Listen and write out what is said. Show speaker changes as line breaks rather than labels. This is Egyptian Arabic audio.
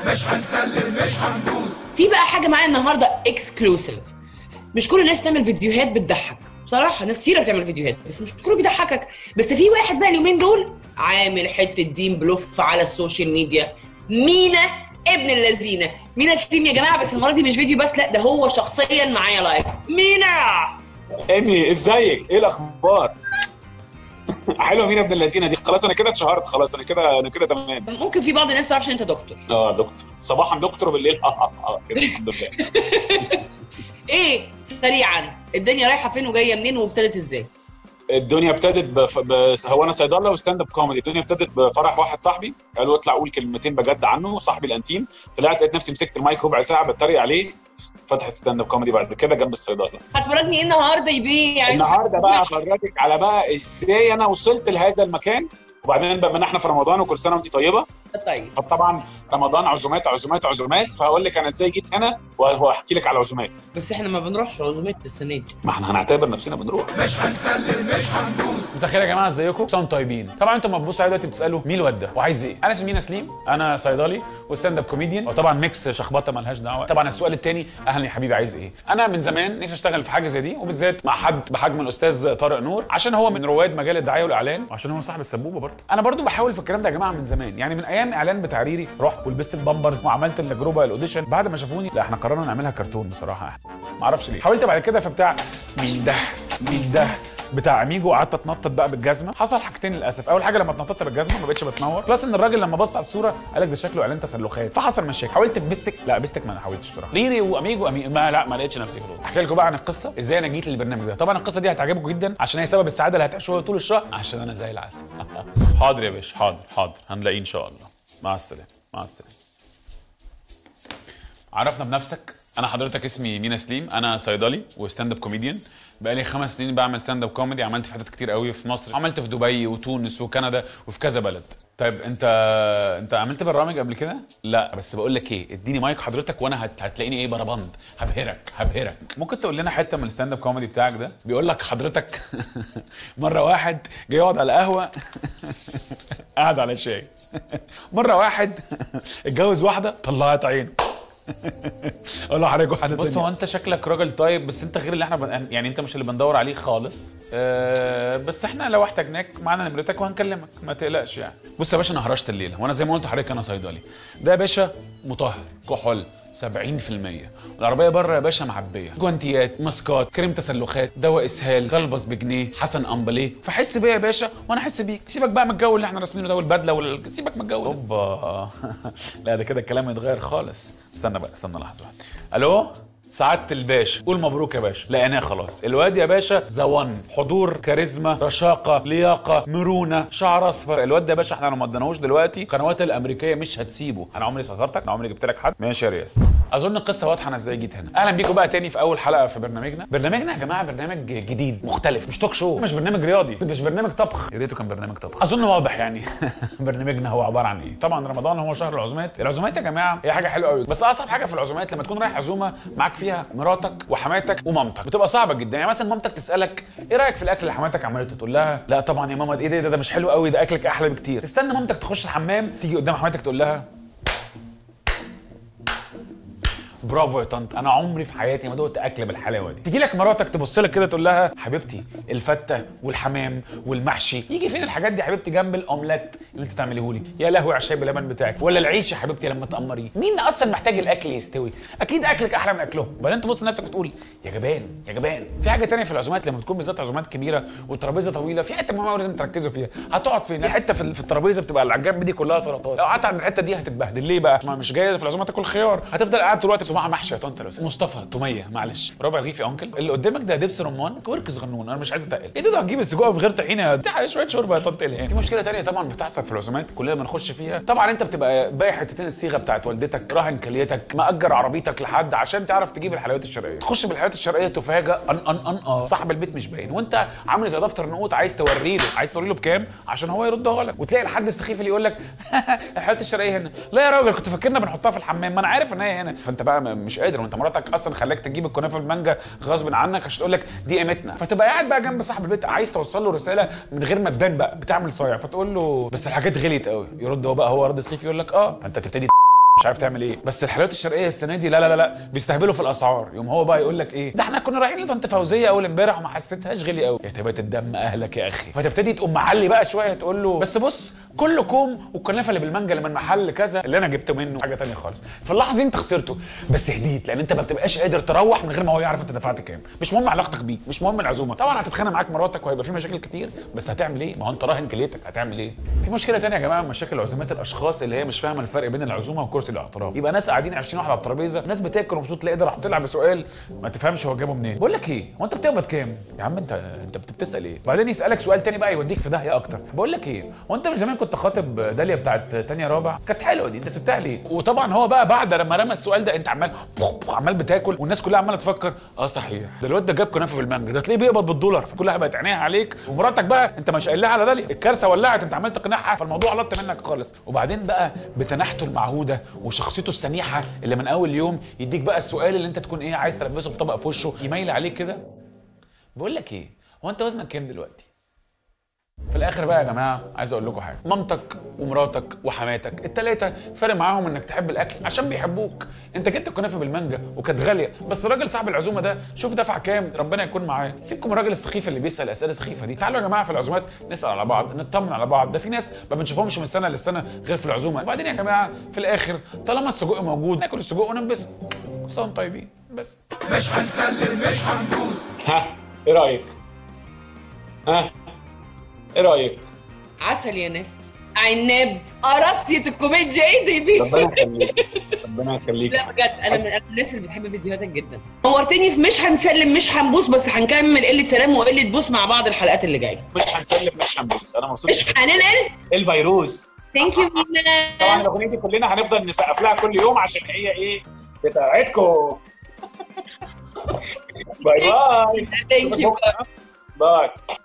مش هنسلم مش هندوس
في بقى حاجه معايا النهارده اكسكلوسيف مش كل الناس تعمل فيديوهات بتضحك بصراحه ناس كتيره بتعمل فيديوهات بس مش كله بيضحكك بس في واحد بقى اليومين دول عامل حته دين بلوف على السوشيال ميديا مينا ابن اللذينه مينا سليم يا جماعه بس المره دي مش فيديو بس لا ده هو شخصيا معايا لايف مينا
ايمي ازيك ايه الاخبار حلوه مين ابن اللذينه دي خلاص انا كده اتشهرت خلاص انا كده انا كده تمام
ممكن في بعض الناس تعرفش ان انت دكتور
اه دكتور صباحا دكتور وبالليل اه اه اه كده الحمد لله
ايه سريعا الدنيا رايحه فين وجايه منين وابتدت ازاي
الدنيا ابتدت بف... بس هو انا صيدله وستاند اب كوميدي الدنيا ابتدت بفرح واحد صاحبي قالوا اطلع قول كلمتين بجد عنه صاحبي الانتيم طلعت لقيت نفسي مسكت المايك ربع ساعه بتريق عليه فتحت ستاند اب كوميدي بعد كده جنب الصيدله
هتفرجني ايه النهارده يا بيه يعني
النهارده بقى افرجك على بقى ازاي انا وصلت لهذا المكان وبعدين بما ان احنا في رمضان وكل سنه وانت طيبه
طيب
فطبعا رمضان عزومات عزومات عزومات فهقول لك انا ازاي جيت هنا وهحكي لك على العزومات
بس احنا ما بنروحش عزومات السنه دي
ما احنا هنعتبر نفسنا بنروح
مش هنسلم مش هندوس
مساء الخير يا جماعه ازيكم؟ كلكم طيبين طبعا انتم لما بتبصوا عليا دلوقتي بتسالوا مين الواد ده وعايز ايه؟ انا اسمي مينا سليم انا صيدلي وستاند اب كوميديان وطبعا ميكس شخبطه مالهاش دعوه طبعا السؤال الثاني اهلا يا حبيبي عايز ايه؟ انا من زمان نفسي اشتغل في حاجه زي دي وبالذات مع حد بحجم الاستاذ طارق نور عشان هو من رواد مجال الدعايه والاعلان وعشان هو صاحب السبوبه برضه انا برضه بحاول في الكلام ده يا جماعه من زمان يعني من ايام اعلان بتعريري رحت ولبست البامبرز وعملت التجربه الاوديشن بعد ما شافوني لا احنا قررنا نعملها كرتون بصراحه ما اعرفش ليه حاولت بعد كده في بتاع مين ده مين ده بتاع اميجو قعدت اتنطط بقى بالجزمه حصل حاجتين للاسف اول حاجه لما اتنططت بالجزمه ما بقتش بتنور بلس ان الراجل لما بص على الصوره قال لك ده شكله اعلان تسلخات فحصل مشاكل حاولت في بيستك لا بيستك ما حاولتش بصراحه ريري واميجو أمي... ما لا ما لقيتش نفسي خلاص احكي لكم بقى عن القصه ازاي انا جيت للبرنامج ده طبعا القصه دي هتعجبكم جدا عشان هي سبب السعاده اللي هتعيشوها طول الشهر عشان انا زي العسل حاضر يا باشا حاضر حاضر هنلاقيه ان شاء الله مع السلامه مع السلامه عرفنا بنفسك انا حضرتك اسمي مينا سليم انا صيدلي وستاند اب كوميديان بقالي خمس سنين بعمل ستاند اب كوميدي عملت في حتت كتير قوي في مصر عملت في دبي وتونس وكندا وفي كذا بلد طيب انت انت عملت برامج قبل كده لا بس بقول لك ايه اديني مايك حضرتك وانا هت... هتلاقيني ايه بربند هبهرك هبهرك ممكن تقول لنا حته من الستاند اب كوميدي بتاعك ده بيقول لك حضرتك مره واحد جاي يقعد على قهوه قاعد على شاي مره واحد اتجوز واحده طلعت عينه اقول له حضرتك واحده بص هو انت شكلك راجل طيب بس انت غير اللي احنا بن... يعني انت مش اللي بندور عليه خالص أه بس احنا لو احتاجناك معانا نمرتك وهنكلمك ما تقلقش يعني بص يا باشا انا هرشت الليله وانا زي ما قلت لحضرتك انا صيدلي ده يا باشا مطهر كحول 70% والعربيه بره يا باشا معبيه جوانتيات ماسكات كريم تسلخات دواء اسهال كلبس بجنيه حسن امبليه فحس بيا يا باشا وانا احس بيك سيبك بقى من الجو اللي احنا راسمينه ده والبدله وال... سيبك من الجو ده اوبا لا ده كده الكلام يتغير خالص استنى بقى استنى لحظه واحده الو سعادة الباشا قول مبروك يا باشا لقيناه خلاص الواد يا باشا زوان حضور كاريزما رشاقة لياقة مرونة شعر اصفر الواد ده يا باشا احنا لو ما اديناهوش دلوقتي القنوات الامريكيه مش هتسيبه انا عمري صغرتك انا عمري جبت لك حد ماشي يا رياس اظن القصه واضحه انا ازاي جيت هنا اهلا بيكم بقى تاني في اول حلقه في برنامجنا برنامجنا يا جماعه برنامج جديد مختلف مش توك شو مش برنامج رياضي مش برنامج طبخ يا ريته كان برنامج طبخ اظن واضح يعني برنامجنا هو عباره عن ايه طبعا رمضان هو شهر العزومات العزومات يا جماعه هي حاجه حلوه قوي بس اصعب حاجه في العزومات لما تكون رايح عزومه معاك فيها مراتك وحماتك ومامتك بتبقى صعبه جدا يعني مثلا مامتك تسالك ايه رايك في الاكل اللي حماتك عملته تقول لها لا طبعا يا ماما ايه ده, ده, ده مش حلو قوي ده اكلك احلى بكتير تستنى مامتك تخش الحمام تيجي قدام حماتك تقول لها برافو يا طنط انا عمري في حياتي ما دقت اكل بالحلاوه دي تيجي لك مراتك تبص لك كده تقول لها حبيبتي الفته والحمام والمحشي يجي فين الحاجات دي يا حبيبتي جنب الاومليت اللي انت تعمليه لي يا لهوي على الشاي باللبن بتاعك ولا العيش يا حبيبتي لما تقمريه مين اصلا محتاج الاكل يستوي اكيد اكلك احلى من اكلهم بعدين تبص لنفسك وتقول يا جبان يا جبان في حاجه تانية في العزومات لما تكون بالذات عزومات كبيره والترابيزه طويله في حته مهمه أوي لازم تركزوا فيها هتقعد فين الحته في في الترابيزه بتبقى على الجنب دي كلها سلطات لو قعدت عند الحته دي هتتبهدل ليه بقى ما مش جايه في العزومه تاكل خيار هتفضل قاعد طول الوقت صباع محشي يا طنط لو مصطفى توميه معلش ربع رغيف يا انكل اللي قدامك ده دبس رمان ورك صغنون انا مش عايز اتقل ايه ده هتجيب السجق من غير طحينه بتاع شويه شوربه يا طنط الهام في مشكله تانية طبعا بتحصل في العزومات كلنا بنخش فيها طبعا انت بتبقى بايع حتتين الصيغه بتاعت والدتك راهن كليتك مأجر عربيتك لحد عشان تعرف تجيب الحلويات الشرقيه تخش بالحلويات الشرقيه تفاجئ ان ان ان اه صاحب البيت مش باين وانت عامل زي دفتر نقود عايز توري له عايز توري له بكام عشان هو يردها لك وتلاقي الحد السخيف اللي يقول لك الحلويات الشرقيه هنا لا يا راجل كنت فاكرنا بنحطها في الحمام ما انا عارف ان هي هنا فانت بقى م- مش قادر وانت مراتك اصلا خلاك تجيب الكنافه بالمانجا غصب عنك عشان تقول لك دي قيمتنا فتبقى قاعد بقى جنب صاحب البيت عايز توصل له رساله من غير ما تبان بقى بتعمل صايع فتقول له بس الحاجات غليت قوي يرد هو بقى هو رد سخيف يقول لك اه فانت تبتدي مش عارف تعمل ايه بس الحلويات الشرقيه السنه دي لا لا لا لا بيستهبلوا في الاسعار يوم هو بقى يقول لك ايه ده احنا كنا رايحين لطنط فوزيه اول امبارح وما حسيتهاش غلي قوي يا تبات الدم اهلك يا اخي فتبتدي تقوم معلي بقى شويه تقول له بس بص كله كوم والكنافه اللي بالمانجا اللي من محل كذا اللي انا جبته منه حاجه تانية خالص في اللحظه دي انت خسرته بس هديت لان انت ما بتبقاش قادر تروح من غير ما هو يعرف انت دفعت كام مش مهم علاقتك بيه مش مهم العزومه طبعا هتتخانق معاك مراتك وهيبقى في مشاكل كتير بس هتعمل ايه ما هو انت راهن كليتك هتعمل ايه في مشكله تانية يا جماعه مشاكل عزومات الاشخاص اللي هي مش فاهمه الفرق بين العزومه وكرسي الاعتراف يبقى ناس قاعدين 20 واحد على الترابيزه ناس بتاكل ومبسوط تلاقي ده راح طلع بسؤال ما تفهمش هو جابه منين بقول لك ايه هو انت بتقبض كام يا عم انت انت بت- بتسال ايه بعدين يسالك سؤال تاني بقى يوديك في داهيه اكتر بقول لك ايه هو انت من زمان كنت خاطب داليا بتاعت تانية رابع كانت حلوه دي انت سبتها ليه وطبعا هو بقى بعد لما رمى السؤال ده انت عمال بخ بخ عمال بتاكل والناس كلها عماله تفكر اه صحيح ده الواد ده جاب كنافه بالمانجا ده تلاقيه بيقبض بالدولار فكلها بقت عينيها عليك ومراتك بقى انت مش قايل لها على داليا الكارثه ولعت انت عمال تقنعها فالموضوع غلط منك خالص وبعدين بقى بتناحته المعهوده وشخصيته السميحه اللي من اول يوم يديك بقى السؤال اللي انت تكون ايه عايز تلبسه بطبق في وشه يميل عليك كده بقول لك ايه هو انت وزنك كام دلوقتي في الاخر بقى يا جماعه عايز اقول لكم حاجه مامتك ومراتك وحماتك التلاته فارق معاهم انك تحب الاكل عشان بيحبوك انت جبت الكنافه بالمانجا وكانت غاليه بس الراجل صاحب العزومه ده شوف دفع كام ربنا يكون معاه سيبكم الراجل السخيف اللي بيسال اسئله سخيفه دي تعالوا يا جماعه في العزومات نسال على بعض نطمن على بعض ده في ناس ما بنشوفهمش من سنه للسنه غير في العزومه وبعدين يا جماعه في الاخر طالما السجق موجود ناكل السجق وننبسط كل سنه وانتم طيبين بس
مش هنسلم مش هندوس
ها ايه رايك ها ايه رايك
عسل يا ناس عناب قراصية الكوميديا ايه دي بيه
ربنا يخليك ربنا يخليك
لا بجد انا من أنا من الناس اللي بتحب فيديوهاتك جدا نورتني في مش هنسلم مش هنبوس بس هنكمل قله سلام وقله بوس مع بعض الحلقات اللي جايه
مش هنسلم مش هنبوس انا مبسوط
مش هننقل
الفيروس
ثانك يو
طبعا
مينا
الاغنيه دي كلنا هنفضل نسقف لها كل يوم عشان هي ايه بتاعتكم باي باي
ثانك يو
باي